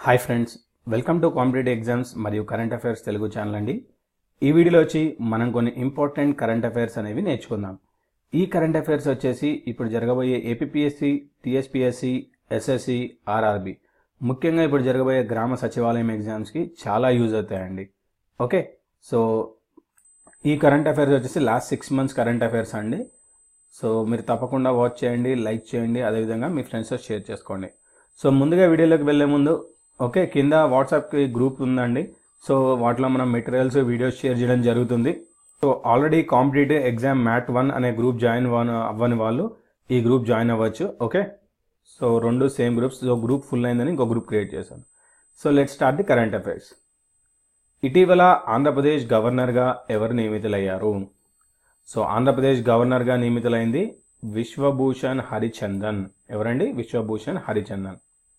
hi friends welcome to competitive exams మరియు current affairs Telugu channel అండి ఈ వీడియోలో వచ్చి మనం కొన్ని ఇంపార్టెంట్ కరెంట్ అఫైర్స్ అనేవి నేర్చుకుందాం ఈ కరెంట్ అఫైర్స్ వచ్చేసి ఇప్పుడు జరగబోయే ఏపీఎస్సి టీఎస్పీఎస్సి ఎస్ఎస్సి ఆర్ఆర్బి ముఖ్యంగా ఇప్పుడు జరగబోయే గ్రామ సచివాలయం ఎగ్జామ్స్కి చాలా యూజ్ అవుతాయండి ఓకే సో ఈ కరెంట్ అఫైర్స్ వచ్చేసి last six months current affairs అండి సో మీరు తప్పకుండా వాచ్ చేయండి లైక్ చేయండి అదేవిధంగా మీ ఫ్రెండ్స్తో షేర్ చేసుకోండి సో ముందుగా వీడియోలోకి వెళ్ళే ముందు ఓకే కింద వాట్సాప్కి గ్రూప్ ఉందండి సో వాటిలో మనం మెటీరియల్స్ వీడియోస్ షేర్ చేయడం జరుగుతుంది so already competitive exam mat one అనే గ్రూప్ జాయిన్ అవ్వని వాళ్ళు ఈ గ్రూప్ జాయిన్ అవ్వచ్చు ఓకే సో రెండు same groups so group full అయిందని ఇంకో గ్రూప్ క్రియేట్ చేశాను so let start the current affairs ఇటీవల ఆంధ్రప్రదేశ్ గవర్నర్గా ఎవరు నియమితులయ్యారు సో ఆంధ్రప్రదేశ్ గవర్నర్గా నియమితులైంది విశ్వభూషణ్ హరిచందన్ ఎవరండి విశ్వభూషణ్ హరిచందన్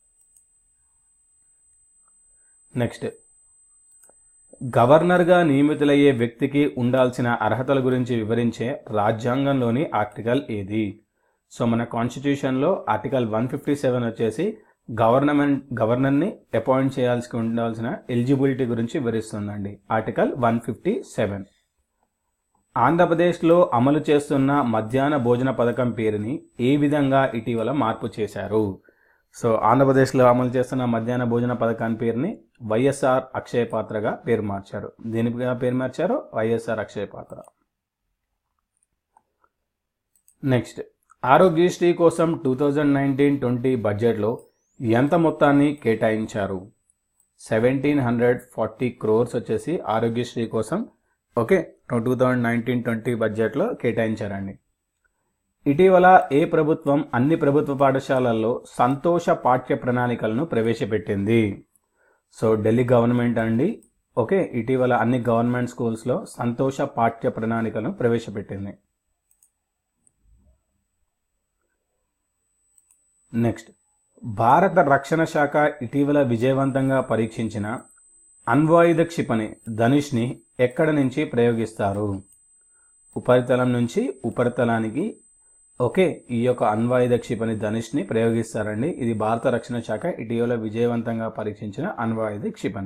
నెక్స్ట్ గవర్నర్గా నియమితులయ్యే వ్యక్తికి ఉండాల్సిన అర్హతల గురించి వివరించే రాజ్యాంగంలోని ఆర్టికల్ ఏది సో మన కాన్స్టిట్యూషన్లో ఆర్టికల్ వన్ ఫిఫ్టీ సెవెన్ వచ్చేసి గవర్నమెంట్ గవర్నర్ని అపాయింట్ చేయాల్సి ఉండాల్సిన ఎలిజిబిలిటీ గురించి వివరిస్తుందండి ఆర్టికల్ వన్ ఫిఫ్టీ సెవెన్ ఆంధ్రప్రదేశ్లో అమలు చేస్తున్న మధ్యాహ్న భోజన పథకం పేరుని ఏ విధంగా ఇటీవల మార్పు చేశారు సో ఆంధ్రప్రదేశ్లో అమలు చేస్తున్న మధ్యాహ్న భోజన పథకాన్ని పేరుని వైఎస్ఆర్ అక్షయ పాత్రగా పేరు మార్చారు దేనిగా పేరు మార్చారు వైఎస్ఆర్ అక్షయ పాత్ర నెక్స్ట్ ఆరోగ్యశ్రీ కోసం టూ థౌజండ్ నైన్టీన్ ట్వంటీ బడ్జెట్లో ఎంత మొత్తాన్ని కేటాయించారు సెవెంటీన్ హండ్రెడ్ ఫార్టీ క్రోర్స్ వచ్చేసి ఆరోగ్యశ్రీ కోసం okay two thousand nineteen twenty బడ్జెట్లో కేటాయించారండి ఇటీవల ఏ ప్రభుత్వం అన్ని ప్రభుత్వ పాఠశాలల్లో సంతోష పాఠ్య ప్రణాళికలను ప్రవేశపెట్టింది సో ఢిల్లీ గవర్నమెంట్ అండి ఓకే ఇటీవల అన్ని గవర్నమెంట్ స్కూల్స్లో సంతోష పాఠ్య ప్రణాళికలను ప్రవేశపెట్టింది నెక్స్ట్ భారత రక్షణ శాఖ ఇటీవల విజయవంతంగా పరీక్షించిన అన్వాయుధ క్షిపణి ధనుష్ని ఎక్కడ నుంచి ప్రయోగిస్తారు ఉపరితలం నుంచి ఉపరితలానికి ఓకే ఈ యొక్క అన్వాయుధ క్షిపణి ధనుష్ని ప్రయోగిస్తారండి ఇది భారత రక్షణ శాఖ ఇటీవల విజయవంతంగా పరీక్షించిన అన్వాయుధ క్షిపణి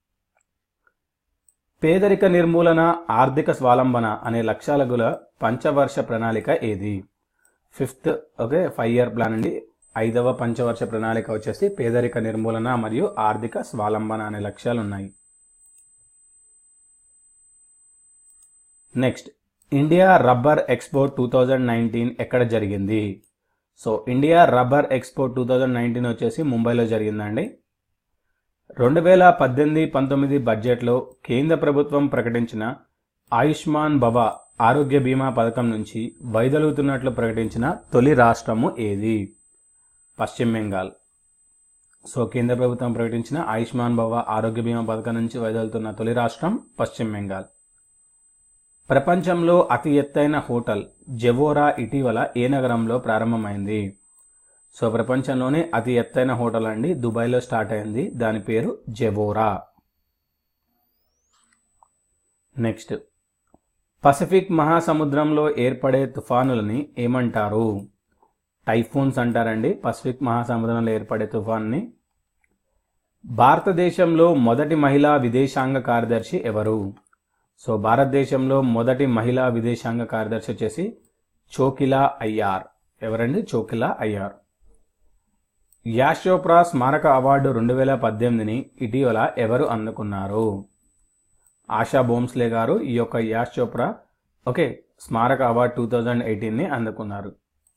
పేదరిక నిర్మూలన ఆర్థిక స్వాలంబన అనే లక్ష్యాల గల పంచవర్ష ప్రణాళిక ఏది fifth okay five year plan అండి ఐదవ పంచవర్ష ప్రణాళిక వచ్చేసి పేదరిక నిర్మూలన మరియు ఆర్థిక స్వాలంబన అనే లక్ష్యాలు ఉన్నాయి next India rubber expo two thousand nineteen ఎక్కడ జరిగింది so India rubber expo two thousand nineteen వచ్చేసి ముంబైలో జరిగిందండి రెండు వేల పద్దెనిమిది పంతొమ్మిది బడ్జెట్లో కేంద్ర ప్రభుత్వం ప్రకటించిన ఆయుష్మాన్ భవ ఆరోగ్య బీమా పథకం నుంచి వైదొలుగుతున్నట్లు ప్రకటించిన తొలి రాష్ట్రము ఏది పశ్చిమ బెంగాల్ సో కేంద్ర ప్రభుత్వం ప్రకటించిన ఆయుష్మాన్ భవ ఆరోగ్య బీమా పథకం నుంచి వైదొలుతున్న తొలి రాష్ట్రం పశ్చిమ బెంగాల్ ప్రపంచంలో అతి ఎత్తైన హోటల్ జెవోరా ఇటీవల ఏ నగరంలో ప్రారంభమైంది సో ప్రపంచంలోనే అతి ఎత్తైన హోటల్ అండి దుబాయ్లో స్టార్ట్ అయింది దాని పేరు జెవోరా నెక్స్ట్ పసిఫిక్ మహాసముద్రంలో ఏర్పడే తుఫానులని ఏమంటారు టైఫూన్స్ అంటారండి పసిఫిక్ మహాసముద్రంలో ఏర్పడే తుఫాన్ని భారతదేశంలో మొదటి మహిళా విదేశాంగ కార్యదర్శి ఎవరు సో భారతదేశంలో మొదటి మహిళా విదేశాంగ కార్యదర్శి వచ్చేసి చోకిలా అయ్యార్ ఎవరండి చోకిలా అయ్యార్ యాష్ చోప్రా స్మారక అవార్డు రెండు వేల పద్దెనిమిదిని ఇటీవల ఎవరు అందుకున్నారు ఆశా బోమ్స్లే గారు ఈ యొక్క యాష్ చోప్రా ఓకే స్మారక అవార్డు టూ థౌజండ్ ఎయిటీన్ని అందుకున్నారు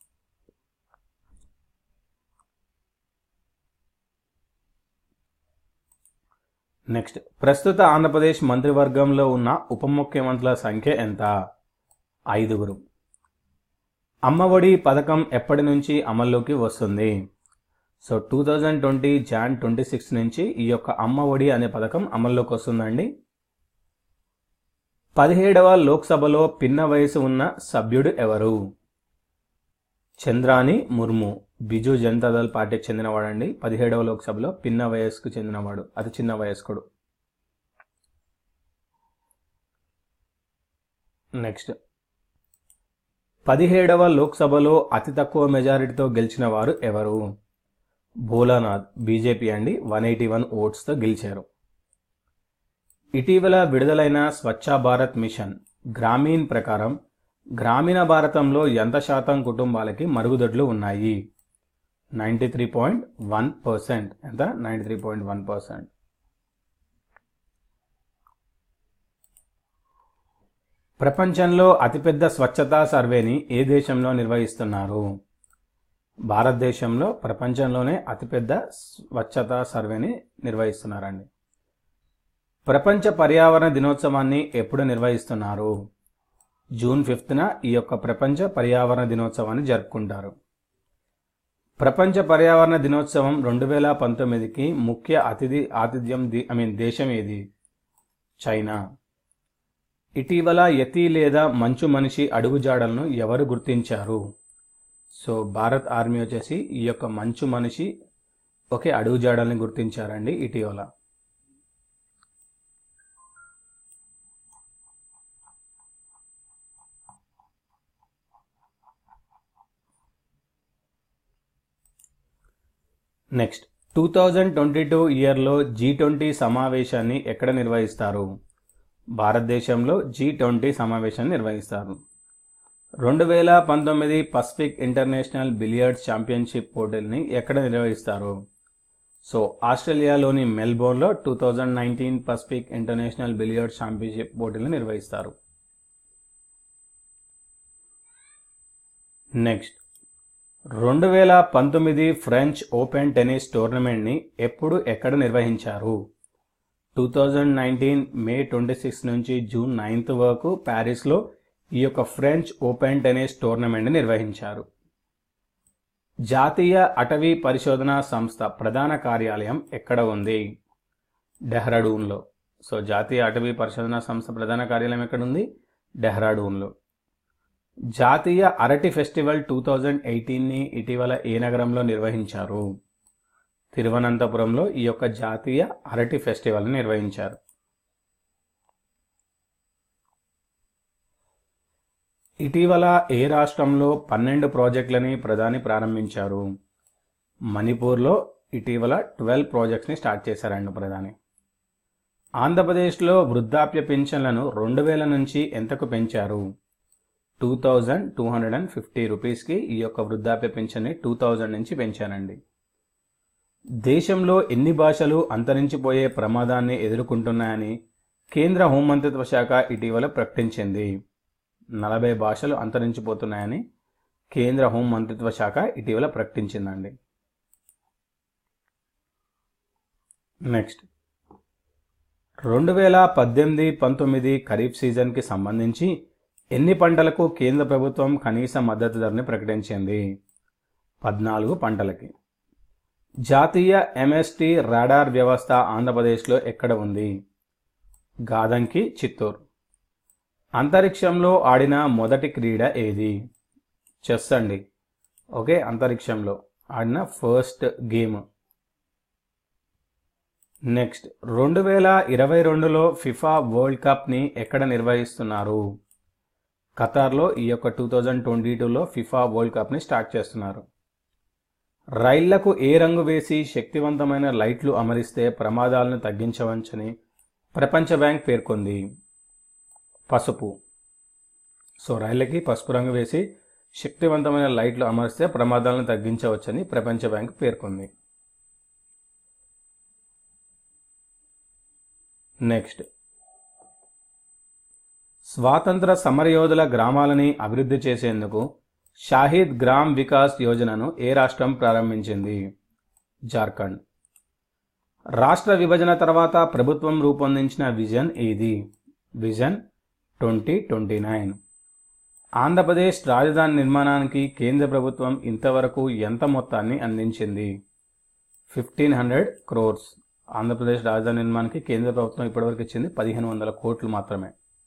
నెక్స్ట్ ప్రస్తుత ఆంధ్రప్రదేశ్ మంత్రివర్గంలో ఉన్న ఉప ముఖ్యమంత్రుల సంఖ్య ఎంత ఐదుగురు అమ్మఒడి పథకం ఎప్పటి నుంచి అమల్లోకి వస్తుంది so two thousand twenty Jan twenty six నుంచి ఈ యొక్క అమ్మఒడి అనే పథకం అమల్లోకి వస్తుందండి పదిహేడవ లోక్సభలో పిన్న వయసు ఉన్న సభ్యుడు ఎవరు చంద్రాని ముర్ము బిజు జనతాదళ్ పార్టీకి చెందినవాడండి పదిహేడవ లోక్సభలో పిన్న వయస్సుకు చెందినవాడు అతి చిన్న వయస్కుడు నెక్స్ట్ పదిహేడవ లోక్సభలో అతి తక్కువ మెజారిటీతో గెలిచిన వారు ఎవరు భోలానాథ్ బీజేపీ అండి వన్ ఎయిటీ వన్ ఓట్స్తో గెలిచారు ఇటీవల విడుదలైన స్వచ్ఛ భారత్ మిషన్ గ్రామీణ్ ప్రకారం గ్రామీణ భారతంలో ఎంత శాతం కుటుంబాలకి మరుగుదొడ్లు ఉన్నాయి ninety three point one percent ఎంత ninety three point one percent ప్రపంచంలో అతిపెద్ద స్వచ్ఛతా సర్వేని ఏ దేశంలో నిర్వహిస్తున్నారు భారతదేశంలో ప్రపంచంలోనే అతిపెద్ద స్వచ్ఛతా సర్వేని నిర్వహిస్తున్నారండి ప్రపంచ పర్యావరణ దినోత్సవాన్ని ఎప్పుడు నిర్వహిస్తున్నారు జూన్ ఫిఫ్త్న ఈ యొక్క ప్రపంచ పర్యావరణ దినోత్సవాన్ని జరుపుకుంటారు ప్రపంచ పర్యావరణ దినోత్సవం రెండు వేల పంతొమ్మిదికి ముఖ్య అతిథి ఆతిథ్యం ది ఐ మీన్ దేశం ఏది చైనా ఇటీవల యతి లేదా మంచు మనిషి అడుగుజాడలను ఎవరు గుర్తించారు సో భారత్ ఆర్మీ వచ్చేసి ఈ యొక్క మంచు మనిషి ఒకే అడుగుజాడల్ని గుర్తించారండి ఇటీవల next two thousand twenty two ఇయర్లో జీ ట్వంటీ సమావేశాన్ని ఎక్కడ నిర్వహిస్తారు భారతదేశంలో జీ ట్వంటీ సమావేశాన్ని నిర్వహిస్తారు రెండు వేల పంతొమ్మిది పసిఫిక్ ఇంటర్నేషనల్ బిలియర్డ్స్ ఛాంపియన్షిప్ పోటీల్ని ఎక్కడ నిర్వహిస్తారు సో ఆస్ట్రేలియాలోని మెల్బోర్న్లో two thousand nineteen Pacific international billiards championship పోటీలను నిర్వహిస్తారు నెక్స్ట్ రెండు వేల పంతొమ్మిది ఫ్రెంచ్ ఓపెన్ టెన్నిస్ టోర్నమెంట్ని ఎప్పుడు ఎక్కడ నిర్వహించారు two thousand nineteen May twenty six నుంచి జూన్ నైన్త్ వరకు ప్యారిస్లో ఈ యొక్క ఫ్రెంచ్ ఓపెన్ టెన్నిస్ టోర్నమెంట్ నిర్వహించారు జాతీయ అటవీ పరిశోధన సంస్థ ప్రధాన కార్యాలయం ఎక్కడ ఉంది డెహ్రాడూన్లో సో జాతీయ అటవీ పరిశోధన సంస్థ ప్రధాన కార్యాలయం ఎక్కడ ఉంది డెహ్రాడూన్లో జాతీయ అరటి ఫెస్టివల్ టూ థౌజండ్ ఎయిటీన్ని ఇటీవల ఏ నగరంలో నిర్వహించారు తిరువనంతపురంలో ఈ యొక్క జాతీయ అరటి ఫెస్టివల్ని నిర్వహించారు ఇటీవల ఏ రాష్ట్రంలో పన్నెండు ప్రాజెక్టులని ప్రధాని ప్రారంభించారు మణిపూర్లో ఇటీవల ట్వెల్వ్ ప్రాజెక్ట్స్ని స్టార్ట్ చేశారండి ప్రధాని ఆంధ్రప్రదేశ్లో వృద్ధాప్య పింఛన్లను రెండు వేల నుంచి ఎంతకు పెంచారు two thousand two hundred and fifty రూపీస్కి ఈ యొక్క వృద్ధాప్య పింఛన్ని టూ థౌజండ్ నుంచి పెంచానండి దేశంలో ఎన్ని భాషలు అంతరించిపోయే ప్రమాదాన్ని ఎదుర్కొంటున్నాయని కేంద్ర హోంమంత్రిత్వ శాఖ ఇటీవల ప్రకటించింది నలభై భాషలు అంతరించిపోతున్నాయని కేంద్ర హోం మంత్రిత్వ శాఖ ఇటీవల ప్రకటించిందండి నెక్స్ట్ రెండు వేల పద్దెనిమిది పంతొమ్మిది ఖరీఫ్ సీజన్కి సంబంధించి ఎన్ని పంటలకు కేంద్ర ప్రభుత్వం కనీస మద్దతు ధరని ప్రకటించింది పద్నాలుగు పంటలకి జాతీయ ఎంఎస్టి రాడార్ వ్యవస్థ ఆంధ్రప్రదేశ్లో ఎక్కడ ఉంది గాదంకి చిత్తూరు అంతరిక్షంలో ఆడిన మొదటి క్రీడ ఏది చెస్ అండి ఓకే అంతరిక్షంలో ఆడిన ఫస్ట్ గేమ్ నెక్స్ట్ రెండు వేల ఇరవై రెండులో ఫిఫా వరల్డ్ కప్ని ఎక్కడ నిర్వహిస్తున్నారు ఖతార్లో ఈ యొక్క టూ థౌజండ్ ట్వంటీ టూలో ఫిఫా వరల్డ్ కప్ని స్టార్ట్ చేస్తున్నారు రైళ్లకు ఏ రంగు వేసి శక్తివంతమైన లైట్లు అమరిస్తే ప్రమాదాలను తగ్గించవచ్చని ప్రపంచ బ్యాంక్ పేర్కొంది పసుపు సో రైళ్ళకి పసుపు రంగు వేసి శక్తివంతమైన లైట్లు అమరిస్తే ప్రమాదాలను తగ్గించవచ్చని ప్రపంచ బ్యాంక్ పేర్కొంది నెక్స్ట్ స్వాతంత్ర సమరయోధుల గ్రామాలని అభివృద్ధి చేసేందుకు షాహిద్ గ్రామ్ వికాస్ యోజనను ఏ రాష్ట్రం ప్రారంభించింది జార్ఖండ్ రాష్ట్ర విభజన తర్వాత ప్రభుత్వం రూపొందించిన విజన్ ఏది vision twenty twenty nine Andhra Pradesh రాజధాని నిర్మాణానికి కేంద్ర ప్రభుత్వం ఇంతవరకు ఎంత మొత్తాన్ని అందించింది ఫిఫ్టీన్ హండ్రెడ్ క్రోర్స్ ఆంధ్రప్రదేశ్ రాజధాని నిర్మాణానికి కేంద్ర ప్రభుత్వం ఇప్పటివరకు ఇచ్చింది పదిహేను వందల కోట్లు మాత్రమే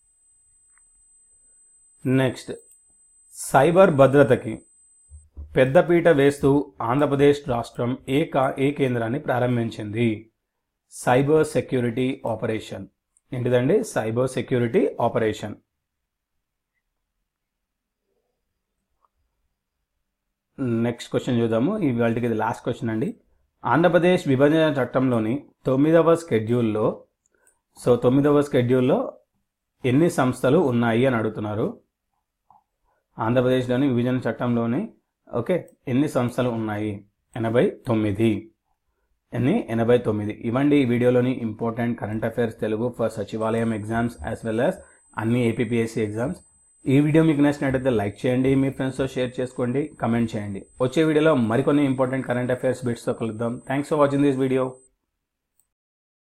నెక్స్ట్ సైబర్ భద్రతకి పెద్దపీట వేస్తూ ఆంధ్రప్రదేశ్ రాష్ట్రం ఏ కా ఏ కేంద్రాన్ని ప్రారంభించింది సైబర్ సెక్యూరిటీ ఆపరేషన్ ఏంటిదండి cyber security operation next question చూద్దాము ఈ వాళ్ళకి ఇది లాస్ట్ క్వశ్చన్ అండి ఆంధ్రప్రదేశ్ విభజన చట్టంలోని తొమ్మిదవ స్కెడ్యూల్లో సో తొమ్మిదవ స్కెడ్యూల్లో ఎన్ని సంస్థలు ఉన్నాయి అని అడుగుతున్నారు ఆంధ్రప్రదేశ్లోని విభజన చట్టంలోని ఓకే ఎన్ని సంస్థలు ఉన్నాయి ఎనభై తొమ్మిది ఎన్ని ఎనభై తొమ్మిది ఇవ్వండి ఈ వీడియోలోని important current affairs Telugu for సచివాలయం ఎగ్జామ్స్ యాజ్ వెల్ యాజ్ అన్ని ఏపీపీఎస్సీ ఎగ్జామ్స్ ఈ వీడియో మీకు నచ్చినట్టయితే లైక్ చేయండి మీ ఫ్రెండ్స్తో షేర్ చేసుకోండి కమెంట్ చేయండి వచ్చే వీడియోలో మరికొన్ని ఇంపార్టెంట్ కరెంట్ అఫైర్స్ బిట్స్తో కలుద్దాం thanks for watching this video